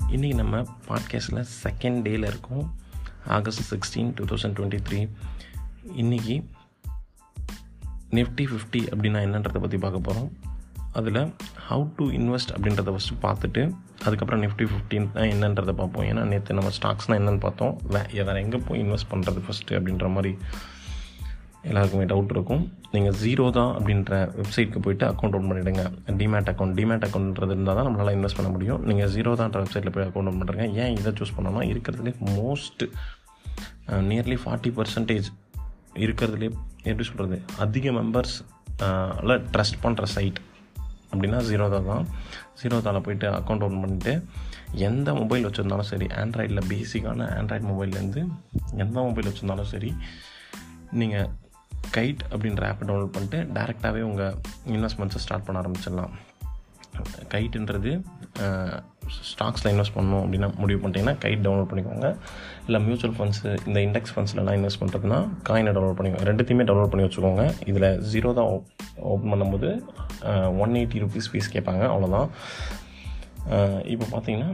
இன்றைக்கி நம்ம பாட்காஸ்ட்டில் செகண்ட் டேயில் இருக்கோம் August sixteen two thousand twenty three இன்றைக்கி நிஃப்டி ஃபிஃப்டி அப்படின்னா என்னன்றதை பற்றி பார்க்க போகிறோம் அதில் ஹவு டு இன்வெஸ்ட் அப்படின்றத ஃபஸ்ட்டு பார்த்துட்டு அதுக்கப்புறம் நிஃப்டி ஃபிஃப்டின் என்னன்றதை பார்ப்போம் ஏன்னா நேற்று நம்ம ஸ்டாக்ஸ்னால் என்னென்னு பார்த்தோம் வே வேறு எங்கே போய் இன்வெஸ்ட் பண்ணுறது ஃபஸ்ட்டு அப்படின்ற மாதிரி எல்லாருக்குமே டவுட் இருக்கும் நீங்கள் ஜீரோ தான் அப்படின்ற வெப்சைட்டுக்கு போய்ட்டு அக்கௌண்ட் ஓப்பன் பண்ணிவிடுங்க டிமேட் அக்கௌண்ட் டிமேட் அக்கௌண்ட்ன்றது இருந்தால் தான் நம்மளால் இன்வெஸ்ட் பண்ண முடியும் நீங்கள் ஜீரோ தான்ற வெப்சைட்டில் போய் அக்கௌண்ட் ஓப்பன் பண்ணுறீங்க ஏன் இதை சூஸ் பண்ணோம்னா இருக்கிறதுலே மோஸ்ட் நியர்லி ஃபார்ட்டி பர்சன்டேஜ் இருக்கிறதுலே எப்படி சொல்கிறது அதிக மெம்பர்ஸ் ட்ரஸ்ட் பண்ணுற சைட் அப்படின்னா ஜீரோதா தான் ஜீரோதாவில் போயிட்டு அக்கௌண்ட் ஓப்பன் பண்ணிவிட்டு எந்த மொபைல் வச்சுருந்தாலும் சரி ஆண்ட்ராய்டில் பேசிக்கான ஆண்ட்ராய்டு மொபைல்லேருந்து எந்த மொபைல் வச்சுருந்தாலும் சரி நீங்கள் கைட் அப்படின்ற ஆப்பை டவுன்லோட் பண்ணிட்டு டேரெக்டாகவே உங்கள் இன்வெஸ்ட்மெண்ட்ஸை ஸ்டார்ட் பண்ண ஆரம்பிச்சிடலாம் கைட்டுன்றது ஸ்டாக்ஸில் இன்வெஸ்ட் பண்ணணும் அப்படின்னா முடிவு பண்ணிட்டீங்கன்னா கைட் டவுன்லோட் பண்ணிக்கோங்க இல்லை மியூச்சுவல் ஃபண்ட்ஸு இந்த இண்டெக்ஸ் ஃபண்ட்ஸ்லலாம் இன்வெஸ்ட் பண்ணுறதுனா காயினை டவுன்லோட் பண்ணிக்கோங்க ரெண்டுத்தையுமே டவுன்லோட் பண்ணி வச்சுக்கோங்க இதில் ஜீரோ தான் ஓப்பன் பண்ணும்போது ஒன் எயிட்டி ருபீஸ் ஃபீஸ் கேட்பாங்க அவ்வளோதான் இப்போ பார்த்தீங்கன்னா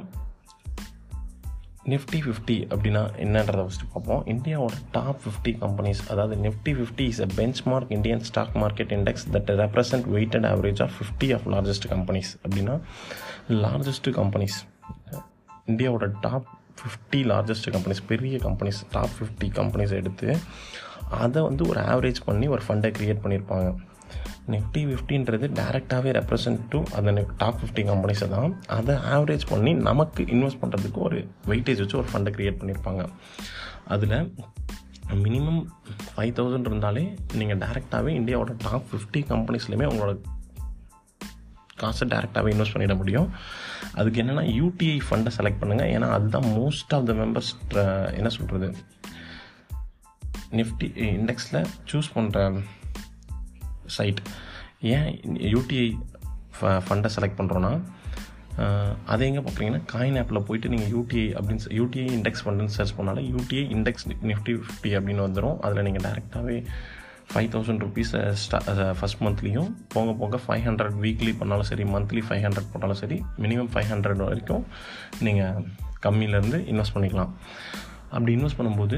நிஃப்டி ஃபிஃப்டி அப்படின்னா என்னன்றதை ஃபஸ்ட்டு பார்ப்போம் இந்தியாவோட டாப் ஃபிஃப்டி கம்பெனிஸ் அதாவது Nifty fifty is a benchmark Indian stock market index that represent weighted average of fifty of largest companies அப்படின்னா லார்ஜஸ்ட் கம்பெனிஸ் இந்தியாவோட டாப் ஃபிஃப்டி லார்ஜஸ்ட் கம்பெனிஸ் பெரிய companies top fifty companies எடுத்து அதை வந்து ஒரு average பண்ணி ஒரு ஃபண்டை க்ரியேட் பண்ணியிருப்பாங்க நிஃப்டி ஃபிஃப்டின்றது டேரெக்டாகவே ரெப்ரசன்ட் டு அந்த டாப் ஃபிஃப்டி கம்பெனிஸை தான் அதை ஆவரேஜ் பண்ணி நமக்கு இன்வெஸ்ட் பண்ணுறதுக்கு ஒரு வெயிட்டேஜ் வச்சு ஒரு ஃபண்டை க்ரியேட் பண்ணியிருப்பாங்க அதில் மினிமம் ஃபைவ் தௌசண்ட் இருந்தாலே நீங்கள் டேரெக்டாகவே இந்தியாவோட டாப் ஃபிஃப்டி கம்பெனிஸ்லையுமே உங்களோட காசை டேரெக்டாகவே இன்வெஸ்ட் பண்ணிட முடியும் அதுக்கு என்னென்னா யூடிஐ ஃபண்டை செலக்ட் பண்ணுங்கள் ஏன்னா அதுதான் மோஸ்ட் ஆஃப் த மெம்பர்ஸ் என்ன சொல்கிறது நிஃப்டி இண்டெக்ஸில் சூஸ் பண்ணுற சைட் ஏன் யூடிஐ ஃபண்டை செலக்ட் பண்ணுறோன்னா அதை எங்கே பார்க்குறீங்கன்னா காயின் ஆப்பில் போயிட்டு நீங்கள் யூடிஐ அப்படின்னு யூடிஐ இண்டெக்ஸ் ஃபண்டுன்னு சர்ச் பண்ணாலும் யூடிஐ இண்டெக்ஸ் நிஃப்டி ஃபிஃப்டி அப்படின்னு வந்துடும் அதில் நீங்கள் டேரெக்டாகவே ஃபைவ் தௌசண்ட் ருபீஸை ஸ்டா ஃபஸ்ட் மந்த்லேயும் போக போக ஃபைவ் ஹண்ட்ரட் வீக்லி பண்ணாலும் சரி மந்த்லி ஃபைவ் ஹண்ட்ரட் போட்டாலும் சரி மினிமம் ஃபைவ் ஹண்ட்ரட் வரைக்கும் நீங்கள் கம்மியிலேருந்து இன்வெஸ்ட் பண்ணிக்கலாம் அப்படி இன்வெஸ்ட் பண்ணும்போது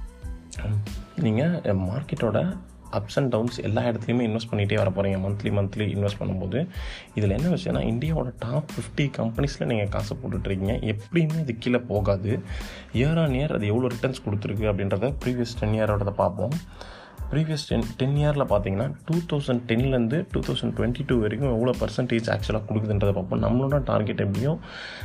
நீங்கள் மார்க்கெட்டோட அப்ஸ் அண்ட் டவுன்ஸ் எல்லா இடத்துலையுமே இன்வெஸ்ட் பண்ணிகிட்டே வர போகிறீங்க மந்த்லி மந்த்லி இன்வெஸ்ட் பண்ணும்போது இதில் என்ன விஷயம்னா இந்தியாவோட டாப் ஃபிஃப்டி கம்பெனிஸில் நீங்கள் காசை போட்டுட்ருக்கீங்க எப்படியுமே இது கீழே போகாது இயர் ஆன் இயர் அது எவ்வளோ ரிட்டர்ன்ஸ் கொடுத்துருக்கு அப்படின்றத ப்ரீவியஸ் டென் இயரோட பார்ப்போம் ப்ரீவியஸ் டென் டென் இயரில் பார்த்தீங்கன்னா டூ தௌசண்ட் டென்லேருந்து டூ தௌசண்ட் டுவெண்ட்டி டூ வரைக்கும் எவ்வளோ பர்சன்டேஜ் ஆக்சுவலாக கொடுக்குதுன்றதை பார்ப்போம் நம்மளோட டார்கெட் எப்படியும்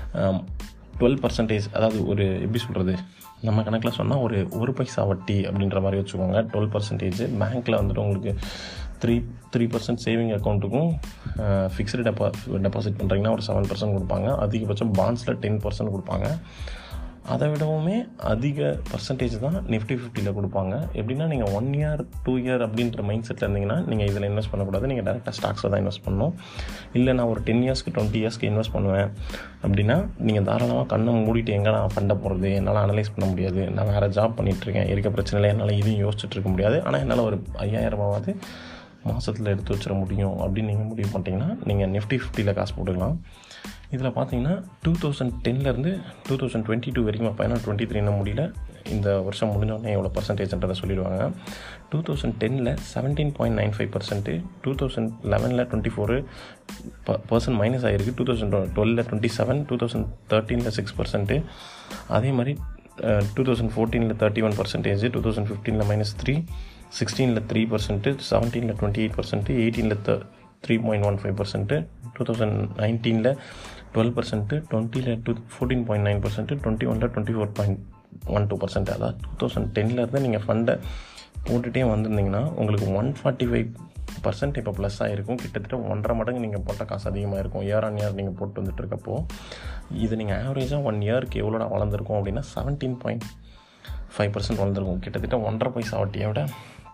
டுவெல் பர்சன்டேஜ் அதாவது ஒரு எப்படி சொல்கிறது நம்ம கணக்கில் சொன்னால் ஒரு ஒரு பைசா வட்டி அப்படின்ற மாதிரி வச்சுக்கோங்க டுவெல் பர்சன்டேஜ் பேங்க்கில் வந்துட்டு உங்களுக்கு த்ரீ த்ரீ பர்சன்ட் சேவிங் அக்கௌண்ட்டுக்கும் ஃபிக்ஸ்டு டெபா டெபாசிட் பண்ணுறீங்கன்னா ஒரு செவன் பர்சன்ட் கொடுப்பாங்க அதிகபட்சம் பாண்ட்ஸில் டென் பர்சன்ட் கொடுப்பாங்க அதை விடவுமே அதிக பர்சன்டேஜ் தான் நிஃப்டி ஃபிஃப்டியில் கொடுப்பாங்க எப்படின்னா நீங்கள் ஒன் இயர் டூ இயர் அப்படின்ற மைண்ட் செட்டில் இருந்தீங்கன்னா நீங்கள் இதில் இன்வெஸ்ட் பண்ணக்கூடாது நீங்கள் டேரெக்டாக ஸ்டாக்ஸில் தான் இன்வெஸ்ட் பண்ணணும் இல்லை நான் ஒரு டென் இயர்ஸ்க்கு டுவெண்ட்டி இயர்ஸ்க்கு இன்வெஸ்ட் பண்ணுவேன் அப்படின்னா நீங்கள் தாராளமாக கண்ணை மூடிட்டு எங்கே நான் ஃபண்டை போடுறது என்னால் அனலைஸ் பண்ண முடியாது நான் வேறு ஜாப் பண்ணிகிட்ருக்கேன் இருக்க பிரச்சனையில் என்னால் இதையும் யோசிச்சுட்டு இருக்க முடியாது ஆனால் என்னால் ஒரு ஐயாயிரமாவது மாதத்தில் எடுத்து வச்சிட முடியும் அப்படின்னு நீங்கள் முடிவு பண்ணிட்டீங்கன்னா நீங்கள் நிஃப்டி ஃபிஃப்டியில் காசு போட்டுக்கலாம் இதில் பார்த்தீங்கன்னா டூ தௌசண்ட் டென்லேருந்து டூ தௌசண்ட் டுவெண்ட்டி டூ வரைக்கும் ஃபைனல் டுவெண்ட்டி த்ரீன்னு முடியல இந்த வருஷம் முடிஞ்சோடனே எவ்வளோ பர்சன்டேஜ்ன்றதை சொல்லிடுவாங்க டூ தௌசண்ட் டெனில் seventeen point nine five percent two thousand லெவனில் டுவெண்ட்டி ஃபோரு பர்சன்ட் மைனஸ் ஆகிருக்கு டூ தௌசண்ட் டுவெலில் டுவெண்ட்டி செவன் டூ தௌசண்ட் தேர்ட்டீனில் சிக்ஸ் பர்சன்ட்டு அதே மாதிரி டூ தௌசண்ட் ஃபோர்டீனில் thirty one percentage two thousand ஃபிஃப்டீனில் மைனஸ் த்ரீ சிக்ஸ்டீனில் த்ரீ பர்சன்ட்டு செவன்டீனில் டுவெண்ட்டி எயிட் பர்சன்ட்டு எயிட்டீனில் த three point one five percent two thousand நைன்டீனில் டுவெல் பர்சன்ட்டு டுவெண்ட்டியில் two fourteen point nine percent twenty ஒனில் twenty four point one two percent அதாவது two thousand டென்லேருந்து நீங்கள் ஃபண்டை போட்டுகிட்டே வந்திருந்தீங்கன்னா உங்களுக்கு ஒன் ஃபார்ட்டி ஃபைவ் பர்சன்ட் இப்போ ப்ளஸ் ஆகிருக்கும் கிட்டத்தட்ட ஒன்றரை மடங்கு நீங்கள் போட்ட காசு அதிகமாக இருக்கும் இயர் ஆன் இயர் நீங்கள் போட்டு வந்துட்டு இருக்கப்போ இது நீங்கள் ஆவரேஜாக ஒன் இயருக்கு எவ்வளோடா வளர்ந்துருக்கும் அப்படின்னா செவன்டீன் பாயிண்ட் ஃபைவ் பர்சன்ட் வளர்ந்துருக்கும் கிட்டத்தட்ட ஒன்றரை பைசா வட்டியை விட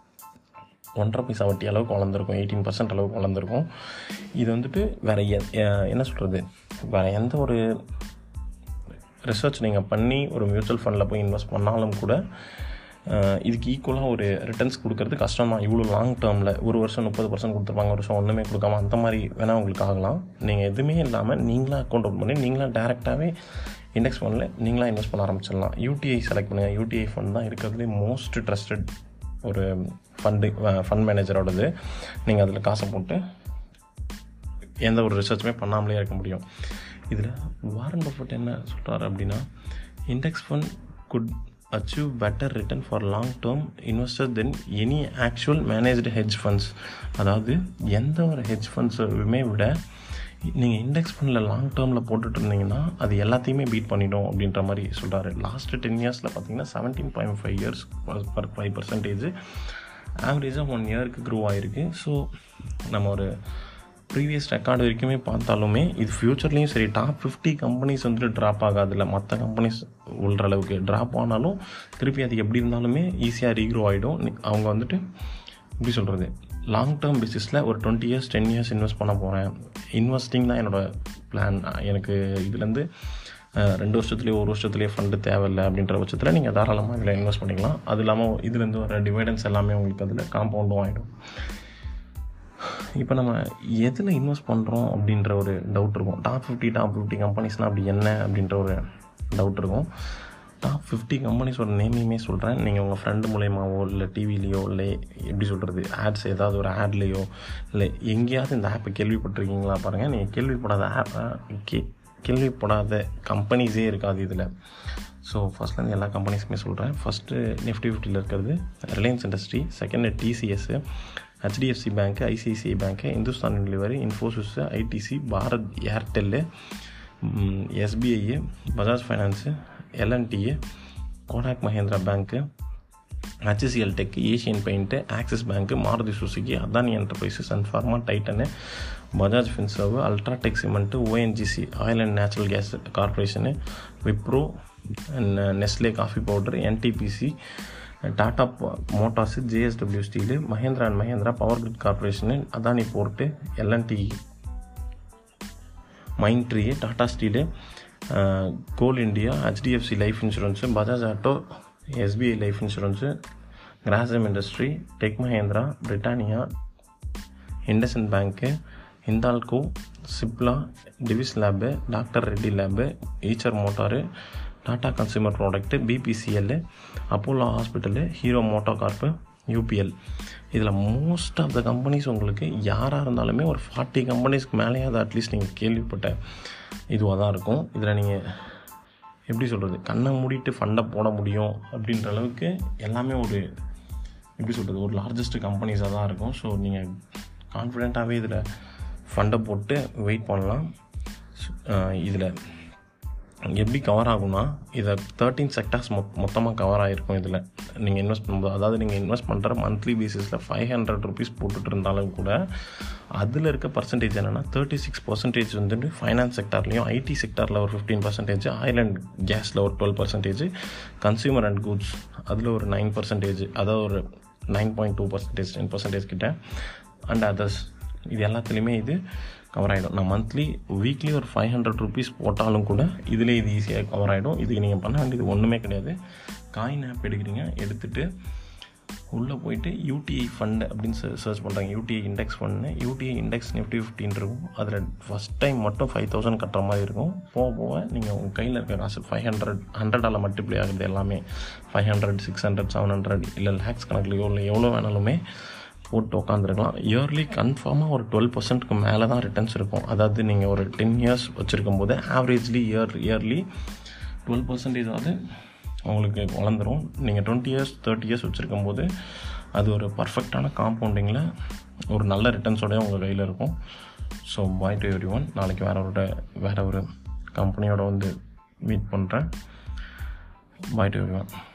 ஒன்றரை பைசா வட்டி அளவுக்கு வளர்ந்துருக்கும் எயிட்டீன் பர்சன்ட் அளவுக்கு வளர்ந்துருக்கும் இது வந்துட்டு வேறு என்ன சொல்கிறது வேறு எந்த ஒரு ரிசர்ச் நீங்கள் பண்ணி ஒரு மியூச்சுவல் ஃபண்டில் போய் இன்வெஸ்ட் பண்ணாலும் கூட இதுக்கு ஈக்குவலாக ஒரு ரிட்டர்ன்ஸ் கொடுக்கறது கஷ்டம் தான் இவ்வளோ லாங் டேர்மில் ஒரு வருஷம் முப்பது பர்சன்ட் கொடுத்துருப்பாங்க ஒரு வருஷம் ஒன்றுமே கொடுக்காம அந்த மாதிரி வேணால் உங்களுக்கு ஆகலாம் நீங்கள் எதுவுமே இல்லாமல் நீங்களாக அக்கௌண்ட் ஓப்பன் பண்ணி நீங்களாக டேரெக்டாகவே இண்டெக்ஸ் ஃபண்டில் நீங்களாக இன்வெஸ்ட் பண்ண ஆரம்பிச்சிடலாம் யூடிஐ செலக்ட் பண்ணுங்கள் யூடிஐ ஃபண்ட் தான் இருக்கிறதுலே மோஸ்ட் ட்ரஸ்டட் ஒரு ஃபண்டு ஃபண்ட் மேனேஜரோடது நீங்கள் அதில் காசை போட்டு எந்த ஒரு ரிசர்ச்சுமே பண்ணாமலே இருக்க முடியும் இதில் வாரன் பஃபட் என்ன சொல்கிறாரு அப்படின்னா index fund good achieve better return for long term investor then any actual managed hedge funds அதாவது எந்த ஒரு ஹெட்ஜ் ஃபண்ட்ஸுமே விட நீங்கள் இண்டெக்ஸ் ஃபண்டில் லாங் டேர்மில் போட்டுட்டு இருந்தீங்கன்னா அது எல்லாத்தையுமே பீட் பண்ணிடும் அப்படின்ற மாதிரி சொல்கிறாரு லாஸ்ட்டு டென் இயர்ஸில் பார்த்தீங்கன்னா seventeen point five years per five percentage ஆவரேஜாக ஒன் இயருக்கு க்ரோ ஆகிருக்கு ஸோ நம்ம ஒரு ப்ரீவியஸ் ரெக்கார்டு வரைக்குமே பார்த்தாலுமே இது ஃப்யூச்சர்லேயும் சரி டாப் ஃபிஃப்டி கம்பெனிஸ் வந்துட்டு ட்ராப் ஆகாதில்ல மற்ற கம்பெனிஸ் உள்ள அளவுக்கு ட்ராப் ஆனாலும் திருப்பி அது எப்படி இருந்தாலுமே ஈஸியாக ரீக்ரோ ஆகிடும் அவங்க வந்துட்டு எப்படி சொல்கிறது லாங் டேர்ம் பேசிஸில் ஒரு twenty years ten years invest பண்ண போகிறேன் இன்வெஸ்டிங் தான் என்னோடய பிளான் எனக்கு இதுலேருந்து ரெண்டு வருஷத்துலேயே ஒரு வருஷத்துலேயே ஃபண்டு தேவையில்லை அப்படின்ற பட்சத்தில் நீங்கள் தாராளமாக இதில் இன்வெஸ்ட் பண்ணிக்கலாம் அது இல்லாமல் இதுலேருந்து வர டிவைடன்ஸ் எல்லாமே உங்களுக்கு அதில் காம்பவுண்டும் ஆகிடும் இப்போ நம்ம எதில் இன்வெஸ்ட் பண்ணுறோம் அப்படின்ற ஒரு டவுட் இருக்கும் டாப் ஃபிஃப்டி டாப் ஃபிஃப்டி கம்பெனிஸ்னால் அப்படி என்ன அப்படின்ற ஒரு டவுட் இருக்கும் டாப் ஃபிஃப்டி கம்பெனிஸோட நேமையுமே சொல்கிறேன் நீங்கள் உங்கள் ஃப்ரெண்டு மூலயமாவோ இல்லை டிவிலேயோ இல்லை எப்படி சொல்கிறது ஆட்ஸ் ஏதாவது ஒரு ஆட்லேயோ இல்லை எங்கேயாவது இந்த ஆப்பை கேள்விப்பட்டிருக்கீங்களா பாருங்கள் நீங்கள் கேள்விப்படாத ஆப்பை கே கேள்விப்படாத கம்பெனிஸே இருக்காது இதில் ஸோ ஃபஸ்ட்லேருந்து எல்லா கம்பெனிஸுமே சொல்கிறேன் ஃபஸ்ட்டு நிஃப்டி ஃபிஃப்டியில் இருக்கிறது Reliance industry second TCS HDFC bank ICICI bank Hindustan Unilever Infosys ITC Bharat Airtel SBI Bajaj finance எல்என்டிஏ Kotak Mahindra bank HCL tech Asian paint Axis bank Maruti Suzuki Adani enterprises and pharma Titan Bajaj Finserv UltraTech cement ONGC oil and natural gas corporation Wipro and Nestle coffee powder NTPC Tata motors JSW steel Mahindra and Mahindra power grid corporation Adani port LNT Mindtree Tata steel coal India HDFC life insurance Bajaj auto SBI life insurance Grasim industry tech Mahindra Britannia IndusInd bank Hindalco Cipla Divi's lab doctor Reddy lab Eicher motor Tata consumer product BPCL Apollo hospital Hero Moto corp UPL இதில் most of the companies உங்களுக்கு யாராக இருந்தாலுமே ஒரு forty கம்பெனிஸ்க்கு மேலேயாவது at least நீங்கள் கேள்விப்பட்ட இதுவாக தான் இருக்கும் இதில் நீங்கள் எப்படி சொல்கிறது கண்ணை மூடிட்டு ஃபண்டை போட முடியும் அப்படின்ற அளவுக்கு எல்லாமே ஒரு எப்படி சொல்கிறது ஒரு லார்ஜஸ்ட் கம்பெனிஸாக தான் இருக்கும் ஸோ நீங்கள் கான்ஃபிடெண்ட்டாகவே இதில் ஃபண்டை போட்டு வெயிட் பண்ணலாம் இதில் எப்படி கவர் ஆகும்னா இதை தேர்ட்டீன் செக்டார்ஸ் மொ மொத்தமாக கவர் ஆகிருக்கும் இதில் நீங்கள் இன்வெஸ்ட் பண்ணும்போது அதாவது நீங்கள் இன்வெஸ்ட் பண்ணுற மந்த்லி பேசிஸில் ஃபைவ் ஹண்ட்ரட் ருபீஸ் போட்டுட்டு இருந்தாலும் கூட அதில் இருக்க பர்சன்டேஜ் என்னென்னா தேர்ட்டி சிக்ஸ் பர்சன்டேஜ் வந்துட்டு ஃபைனான்ஸ் செக்டார்லேயும் ஐடி செக்டாரில் ஒரு ஃபிஃப்டீன் பர்சன்டேஜ் ஆயில் அண்ட் கேஸில் ஒரு twelve percentage consumer and goods அதில் ஒரு நைன் பர்சன்டேஜ் அதாவது ஒரு nine point two percentage ten percentage கிட்ட அண்ட் அதர்ஸ் இது எல்லாத்துலேயுமே இது கவர் ஆகிடும் நான் மந்த்லி வீக்லி ஒரு ஃபைவ் ஹண்ட்ரட் ருபீஸ் போட்டாலும் கூட இதிலே இது ஈஸியாக கவர் ஆகிடும் இதுக்கு நீங்கள் பண்ண வேண்டியது ஒன்றுமே கிடையாது காயின் ஆப் எடுக்கிறீங்க எடுத்துகிட்டு உள்ளே போயிட்டு யூடிஐ ஃபண்டு அப்படின்னு சர்ச் பண்ணுறாங்க UTI index fund UTI index Nifty ஃபிஃப்டின் இருக்கும் அதில் ஃபஸ்ட் டைம் மட்டும் ஃபைவ் தௌசண்ட் கட்டுற மாதிரி இருக்கும் போக போக நீங்கள் உங்கள் கையில் இருக்க காசு ஃபைவ் ஹண்ட்ரட் ஹண்ட்ரடால் மல்டிப்ளை ஆகுது எல்லாமே five hundred six hundred seven hundred இல்லை லேக்ஸ் கணக்குலையோ இல்லை எவ்வளோ வேணாலுமே போட்டு உட்காந்துருக்கலாம் இயர்லி கன்ஃபார்மாக ஒரு டுவெல் பர்சன்ட்க்கு மேலே தான் ரிட்டர்ன்ஸ் இருக்கும் அதாவது நீங்கள் ஒரு டென் இயர்ஸ் வச்சுருக்கும் போது ஆவரேஜ்லி இயர் இயர்லி டுவெல் பர்சன்டேஜாவது உங்களுக்கு வளர்ந்துடும் நீங்கள் டுவெண்ட்டி இயர்ஸ் தேர்ட்டி இயர்ஸ் வச்சுருக்கும் போது அது ஒரு பர்ஃபெக்டான காம்பவுண்டிங்கில் ஒரு நல்ல ரிட்டர்ன்ஸோடய உங்கள் கையில் இருக்கும் so bye to everyone நாளைக்கு வேற ஒரு வேறு ஒரு கம்பெனியோட வந்து மீட் பண்ணுறேன் பாய் டு எவ்ரி ஒன்